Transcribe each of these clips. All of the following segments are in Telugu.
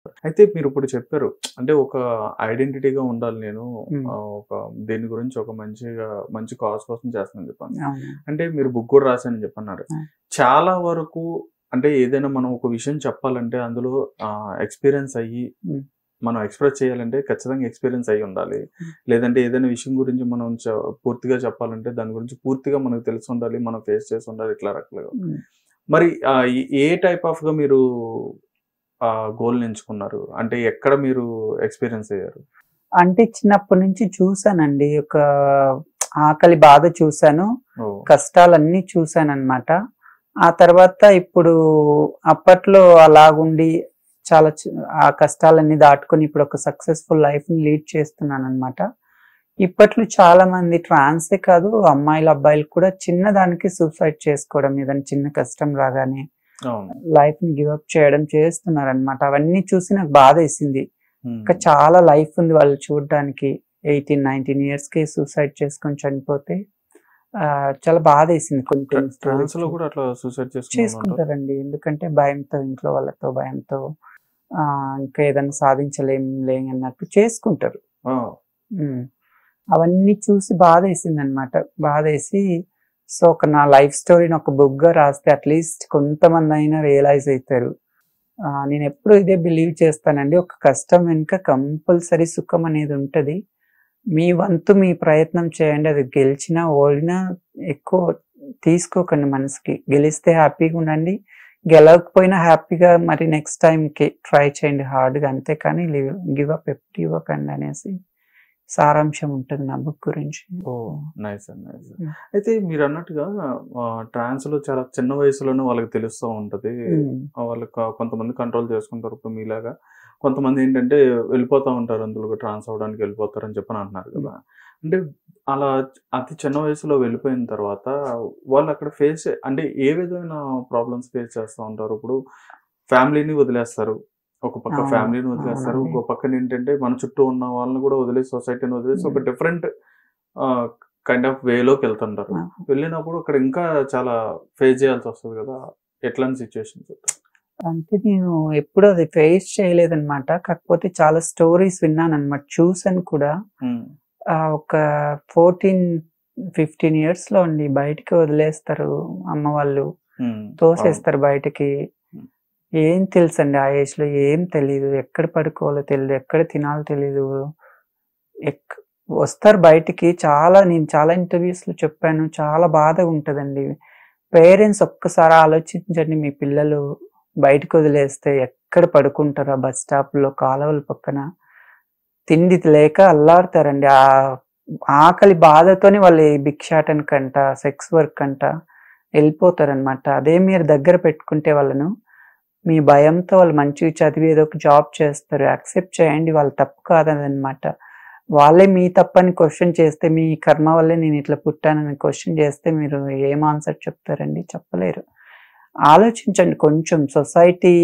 అయితే మీరు ఇప్పుడు చెప్పారు అంటే ఒక ఐడెంటిటీగా ఉండాలి నేను Hmm. ఆ, ఒక దీని గురించి ఒక మంచిగా మంచి కాజ్ కోసం చేస్తానని చెప్పాను అవును అంటే మీరు బుక్ కూడా రాశానని చెప్పన్నారు Hmm. చాలా వరకు అంటే ఏదైనా మనం ఒక విషయం చెప్పాలంటే అందులో ఎక్స్పీరియన్స్ అయ్యి Hmm. మనం ఎక్స్ప్రెస్ చేయాలంటే ఖచ్చితంగా ఎక్స్పీరియన్స్ అయ్యి ఉండాలి Hmm. లేదంటే ఏదైనా విషయం గురించి మనం చ- పూర్తిగా చెప్పాలంటే దాని గురించి పూర్తిగా మనకు తెలిసి ఉండాలి మనం ఫేస్ చేసి ఉండాలి ఇట్లా రకాలుగా ఉమ్. మరి ఆ, ఈ- ఏ టైప్ ఆఫ్ గా మీరు ఆ గోల్ ఎంచుకున్నారు అంటే ఎక్కడ మీరు ఎక్స్పీరియన్స్ అయ్యారు అంటే చిన్నప్పటి నుంచి చూసానండి ఒక ఆకలి బాధ చూశాను ఓ కష్టాలన్నీ చూశాను అనమాట ఆ తర్వాత ఇప్పుడు అప్పట్లో అలాగుండి చాలా చి- ఆ కష్టాలన్నీ దాటుకొని ఇప్పుడు ఒక సక్సెస్ఫుల్ లైఫ్ ని లీడ్ చేస్తున్నాను అనమాట ఇప్పట్లో చాలా మంది ట్రాన్సే కాదు అమ్మాయిలు అబ్బాయిలు కూడా చిన్న దానికి సూసైడ్ చేసుకోవడం ఏదైనా చిన్న కష్టం రాగానే అవును లైఫ్ ని గివ్ అప్ చేయడం చేస్తున్నారు అనమాట అవన్నీ చూసి నాకు బాధ వేసింది Hmm. ఇంకా చాలా లైఫ్ ఉంది వాళ్ళు చూడడానికి ఎయిటీన్ నైన్టీన్ ఇయర్స్ కి సూసైడ్ చేసుకొని చనిపోతే ఆ, చాలా బాధ వేసింది కొన్ని కొన్ని ట్రాన్స్ లో stories. కూడా అట్లా సూసైడ్ చేసుకుంటారు చేసుకుంటారండి ఎందుకంటే భయంతో ఇంట్లో వాళ్ళతో భయంతో ఆ ఇంకా ఏదైనా సాధించలేం లేం అన్నట్టు చేసుకుంటారు ఉమ్. అవన్నీ చూసి బాధ వేసింది అనమాట బాధ వేసి సో ఒక నా లైఫ్ స్టోరీని ఒక బుక్ గా రాస్తే అట్లీస్ట్ కొంతమంది అయినా రియలైజ్ అవుతారు ఆ, నేను ఎప్పుడు ఇదే బిలీవ్ చేస్తానండి ఒక కష్టం వెనుక కంపల్సరీ సుఖం అనేది ఉంటది మీ వంతు మీ ప్రయత్నం చేయండి అది గెలిచినా ఓడినా ఎక్కువ తీసుకోకండి మనసుకి గెలిస్తే హ్యాపీగా ఉండండి గెలవకపోయినా హ్యాపీగా మరి నెక్స్ట్ టైంకి ట్రై చేయండి హార్డ్గా అంతే కానీ గివ్ అప్ ఎప్పుడు ఇవ్వకండి అనేసి సారాంశం ఉంటుంది నా బుక్ గురించి oh nice and nice Hmm. అయితే మీరు అన్నట్టుగా ట్రాన్స్ లో చాలా చిన్న వయసులోనే వాళ్ళకి తెలుస్తూ ఉంటది ఉమ్, ఆ వాళ్ళకి ఆ కొంతమంది కంట్రోల్ చేసుకుంటారు ఇప్పుడు మీలాగా కొంతమంది ఏంటంటే వెళ్ళిపోతా ఉంటారు అందులో ట్రాన్స్ అవడానికి వెళ్ళిపోతారు అని చెప్పని అంటున్నారు కదా అంటే అలా అతి చిన్న వయసులో వెళ్ళిపోయిన తర్వాత వాళ్ళు అక్కడ ఫేస్ అంటే ఏ విధమైన ప్రాబ్లమ్స్ ఫేస్ చేస్తూ ఉంటారు ఇప్పుడు ఫ్యామిలీని వదిలేస్తారు ఒక పక్క అవును, ఫ్యామిలీని వదిలేస్తారు అవునండి. ఇంకో పక్కన ఏంటంటే మన చుట్టూ ఉన్న వాళ్ళని కూడా వదిలేసి సొసైటీని వదిలేసి ఒక Mm. డిఫరెంట్ కైండ్ ఆఫ్ వేలోకి వెళ్తుంటారు ఆ. వెళ్ళినప్పుడు అక్కడ ఇంకా చాలా ఫేస్ చేయాల్సి వస్తుంది కదా ఎట్లాంటి సిచ్యువేషన్స్ అంటే నేను ఎప్పుడు అది ఫేస్ చేయలేదన్నమాట కాకపోతే చాలా స్టోరీస్ విన్నాను అనమాట చూసాను కూడా ఆ, ఒక ఫోర్టీన్ ఫిఫ్టీన్ ఇయర్స్ లో అండి బయటికి వదిలేస్తారు అమ్మ వాళ్ళు తోసేస్తారు బయటికి Hmm. ఏం తెలుసండి ఆ ఏజ్ లో ఏం తెలియదు ఎక్కడ పడుకోవాలో తెలియదు ఎక్కడ తినాలో తెలియదు ఎక్ వస్తారు బయటికి చాలా నేను చాలా ఇంటర్వ్యూస్ లో చెప్పాను చాలా బాధగా ఉంటదండి పేరెంట్స్ ఒక్కసారి ఆలోచించండి మీ పిల్లలు బయటకు వదిలేస్తే ఎక్కడ పడుకుంటారు ఆ బస్ స్టాప్ లో కాలువల పక్కన తిండి లేక అల్లాడతారండి ఆ ఆకలి బాధతోని వాళ్ళు ఈ భిక్షాటన కంట సెక్స్ వర్క్ కంట వెళ్ళిపోతారనమాట అదే మీరు దగ్గర పెట్టుకుంటే వాళ్ళను మీ భయంతో వాళ్ళు మంచిగా చదివి ఏదో ఒక జాబ్ చేస్తారు యాక్సెప్ట్ చేయండి వాళ్ళు తప్పు కాదనమాట వాళ్ళే మీ తప్పని క్వశ్చన్ చేస్తే మీ కర్మ వల్లే నేను ఇట్లా పుట్టానని క్వశ్చన్ చేస్తే మీరు ఏం ఆన్సర్ చెప్తారండి చెప్పలేరు ఆలోచించండి కొంచెం సొసైటీ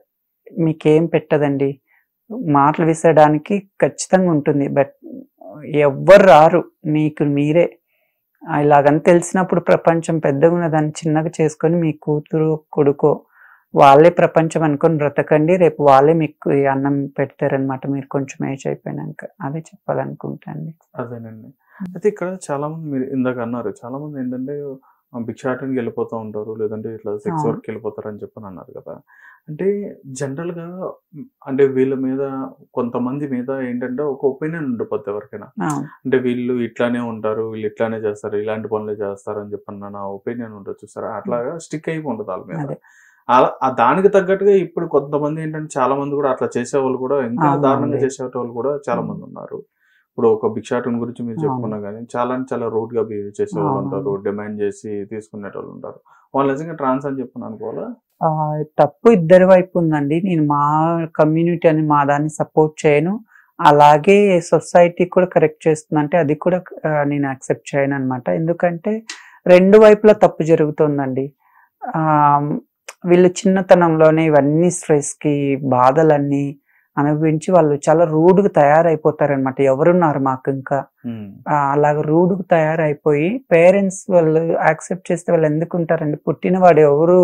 మీకేం పెట్టదండి మాటలు విసరడానికి ఖచ్చితంగా ఉంటుంది బట్ ఎవ్వరు రారు మీకు మీరే ఇలాగని తెలిసినప్పుడు ప్రపంచం పెద్దగా ఉన్న దాన్ని చిన్నగా చేసుకొని మీ కూతురు కొడుకో వాళ్ళే ప్రపంచం అనుకొని బ్రతకండి రేపు వాళ్ళే మీకు ఈ అన్నం పెడతారనమాట మీరు కొంచెం ఏజ్ అయిపోయినాక అదే చెప్పాలనుకుంటాండి అదేనండి అయితే ఇక్కడ చాలా మంది మీరు ఇందాక అన్నారు చాలా మంది ఏంటంటే ఆ, భిక్షాటనకి వెళ్ళిపోతూ ఉంటారు లేదంటే ఇట్లా సెక్స్ అవును. వర్క్ వెళ్ళిపోతారు అని చెప్పని అన్నారు కదా అంటే జనరల్ గా మ్, అంటే వీళ్ళ మీద కొంతమంది మీద ఏంటంటే ఒక ఒపీనియన్ ఉండిపోద్ది ఎవరికైనా అవును అంటే వీళ్ళు ఇట్లానే ఉంటారు వీళ్ళు ఇట్లానే చేస్తారు ఇలాంటి పనులు చేస్తారు అని చెప్పన్న నా ఒపీనియన్ ఉంటుంది చూసారా అట్లాగా స్టిక్ అయిపోయి ఉంటుంది వాళ్ళ మీద అదే. అలా ఆ దానికి తగ్గట్టుగా ఇప్పుడు కొంతమంది ఏంటంటే చాలా మంది కూడా అట్లా చేసేవాళ్ళు కూడా ఇంకా అవునండి. దారుణంగా చేసేవాళ్ళు కూడా చాలా అవును. మంది ఉన్నారు ఇప్పుడు ఒక భిక్షాటన గురించి మీరు అవును. చెప్పుకున్నా కానీ చాలా అంటే చాలా రూట్ గా బిహేవ్ చేసేవాళ్ళు అవును. ఉంటారు డిమాండ్ చేసి తీసుకునేటోళ్ళు ఉంటారు వాళ్ళు నిజంగా ట్రాన్స్ అని చెప్పని అనుకోవాలా ఆ, తప్పు ఇద్దరి వైపు ఉందండి నేను మా కమ్యూనిటీ అని మా దాన్ని సపోర్ట్ చేయను అలాగే సొసైటీ కూడా కరెక్ట్ చేస్తుంది అంటే అది కూడా ఆ, నేను యాక్సెప్ట్ చేయను అనమాట ఎందుకంటే రెండు వైపులా తప్పు జరుగుతుందండి ఆ, వీళ్ళు చిన్నతనంలోనే ఇవన్నీ స్ట్రెస్ కి బాధలన్నీ అనుభవించి వాళ్ళు చాలా రూడ్గా తయారైపోతారనమాట ఎవరున్నారు మాకు ఇంకా ఉమ్, ఆ, అలాగ రూడ్గా తయారైపోయి పేరెంట్స్ వాళ్ళు యాక్సెప్ట్ చేస్తే వాళ్ళు ఎందుకు ఉంటారండి పుట్టినవాడు ఎవరు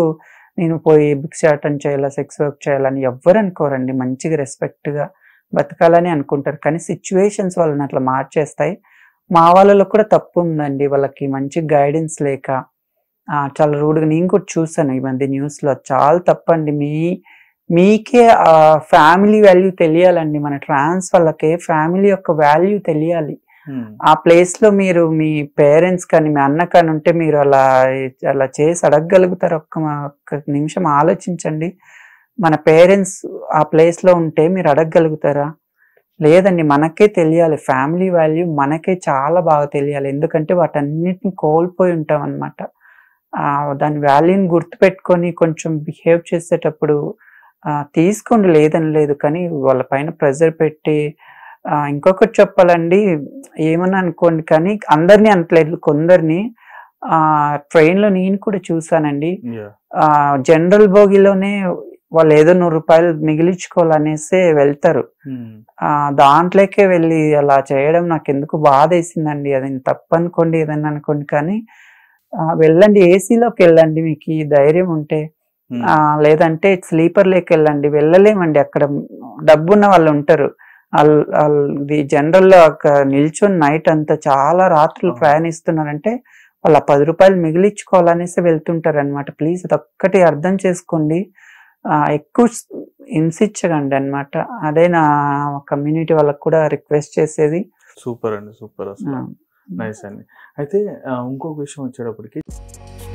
నేను పోయి భిక్షాటం చేయాలా సెక్స్ వర్క్ చేయాలని ఎవ్వరు అనుకోరండి మంచిగా respect గా బతకాలని అనుకుంటారు కానీ సిచ్యువేషన్స్ వాళ్ళని అట్లా మార్చేస్తాయి మా వాళ్ళలో కూడా తప్పు ఉందండి వాళ్ళకి మంచి గైడెన్స్ లేక ఆ, చాలా రూడ్గా నేను కూడా చూసాను ఈ మధ్య news లో చాలా తప్పండి మీ మీకే ఆ ఫ్యామిలీ వాల్యూ తెలియాలండి మన ట్రాన్స్ వాళ్ళకే ఫ్యామిలీ యొక్క వాల్యూ తెలియాలి ఉమ్, ఆ ప్లేస్ లో మీరు మీ పేరెంట్స్ కానీ మీ అన్న కానీ ఉంటే మీరు అలా అలా చేసి అడగగలుగుతారు ఒక్క ఒక్క నిమిషం ఆలోచించండి మన పేరెంట్స్ ఆ ప్లేస్ లో ఉంటే మీరు అడగగలుగుతారా లేదండి మనకే తెలియాలి ఫ్యామిలీ వాల్యూ మనకే చాలా బాగా తెలియాలి ఎందుకంటే వాటన్నిటిని కోల్పోయి ఉంటాం అనమాట దాని వాల్యూని గుర్తుపెట్టుకొని కొంచెం బిహేవ్ చేసేటప్పుడు ఆ, తీసుకోండి లేదని లేదు కానీ వాళ్ళ పైన ప్రెజర్ పెట్టి ఆ, ఇంకొకటి చెప్పాలండి ఏమని అనుకోండి కానీ అందరినీ అనట్లేదు కొందరిని ఆ ట్రైన్ లో నేను కూడా చూసానండి yeah. ఆ జనరల్ బోగిలోనే వాళ్ళు ఏదో నూరు రూపాయలు మిగిలించుకోవాలనేసి వెళ్తారు ఉమ్, ఆ దాంట్లోకే వెళ్ళి అలా చేయడం నాకు ఎందుకు బాధ వేసిందండి అది తప్పు అనుకోండి ఏదన్నా అనుకోండి కానీ ఆ, వెళ్ళండి ఏసీలోకి వెళ్ళండి మీకు ఈ ధైర్యం ఉంటే ఉమ్, ఆ లేదంటే స్లీపర్ లేకి వెళ్ళండి వెళ్ళలేమండి అక్కడ డబ్బున్న వాళ్ళు ఉంటారు ఆల్- ఆల్ది జనరల్ లో అక్కడ నిల్చొని నైట్ అంతా చాలా రాత్రులు అవును. ప్రయాణిస్తున్నారంటే వాళ్ళు ఆ పది రూపాయలు మిగిలించుకోవాలనేసి వెళ్తుంటారు అనమాట ప్లీజ్ అది ఒక్కటి అర్థం చేసుకోండి ఆ, ఎక్కువ స్- హింసించకండి అనమాట అదే నా కమ్యూనిటీ వాళ్ళకి కూడా రిక్వెస్ట్ చేసేది సూపర్ అండి సూపర్ అసలు ఆ, నైస్ అండి అయితే ఆ, ఇంకొక విషయం వచ్చేటప్పటికి